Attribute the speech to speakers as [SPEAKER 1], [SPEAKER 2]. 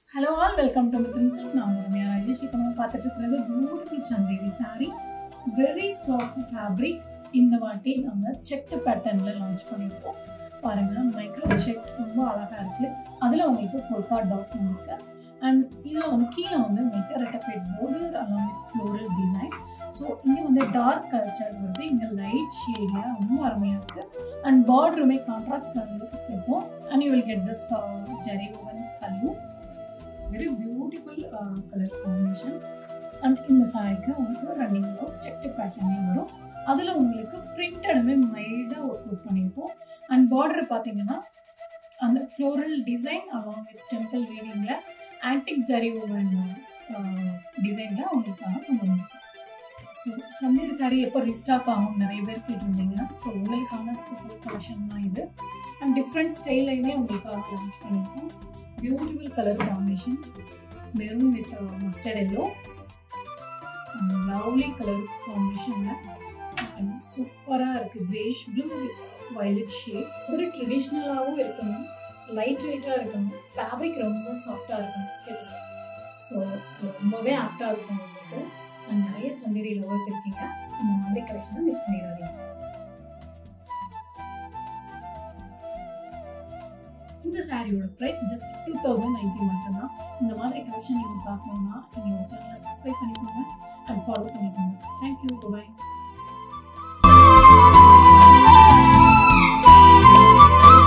[SPEAKER 1] hello all welcome to princess நான் உங்க ரம்யா ராஜேஷ் இப்போ நம்ம பார்த்துட்டு இருக்கிறது beautiful Chanderi saree very soft fabric இந்த வாட்டி நம்ம செக்டு பேட்டர்னில் லான்ச் பண்ணியிருக்கோம் பாருங்க மைக்ரோ செக் ரொம்ப அழகாக இருக்குது அதில் உங்களுக்கு ஃபுல் கார்ட் டாட் இருக்கு அண்ட் இதில் வந்து கீழே வந்து உங்களுக்கு ரெட்டபேட் border along with floral design so இங்கே வந்து டார்க் கல்ச்சர் வருது இங்கே லைட் ஷேடியாக ரொம்ப அருமையாக இருக்குது அண்ட் பார்டருமே கான்ட்ராஸ்ட் கலரில் கொடுத்துருக்கோம் and you will get this zari woven கல்யூ very beautiful colour combination and இந்த சாரிக்கு உங்களுக்கு ரன்னிங் ப்ளவுஸ் செக்டு பேட்டர்னே வரும் அதில் உங்களுக்கு பிரிண்டடுமே மைல்டாக ஒர்க் அவுட் பண்ணியிருப்போம் அண்ட் பார்டர் பார்த்தீங்கன்னா அந்த floral design along with temple வீவிங்கில் ஆன்டிக் ஜரி ஓவன் டிசைனில் உங்களுக்காக கொண்டு வந்திருக்கோம் ஸோ சந்தேரி சாரி எப்போ ரீஸ்டாக் ஆகும் நிறைய பேர் கேட்டிருந்தீங்க ஸோ உங்களுக்கான ஸ்பெஷல் கலெக்ஷன் தான் இது அண்ட் டிஃப்ரெண்ட் ஸ்டைல்லையுமே உங்களுக்காக லான்ச் பண்ணியிருக்கோம் beautiful colour combination maroon with mustard yellow lovely colour காம்பினேஷனில் சூப்பராக இருக்குது greyish blue with violet shade ஒரு ட்ரெடிஷ்னலாகவும் இருக்கணும் லைட் வெயிட்டாக இருக்கணும் ஃபேப்ரிக் ரொம்ப சாஃப்டாக இருக்கணும் கேட்குது ஸோ ரொம்பவே ஆப்டாக இருக்கும் உங்களுக்கு அண்ட் நிறைய சந்தேரி லவர்ஸ் இருக்கீங்க இந்த மாதிரி கலெக்ஷனை மிஸ் பண்ணிடாதீங்க இந்த சாரியோட price just two thousand ninety மட்டும்தான் இந்த மாதிரி கலெக்ஷன் நீங்கள் பார்க்கணுன்னா நீங்கள் சேனலை சப்ஸ்கிரைப் பண்ணிக்கோங்க அண்ட் ஃபாலோ பண்ணிக்கோங்க தேங்க்யூ பாய்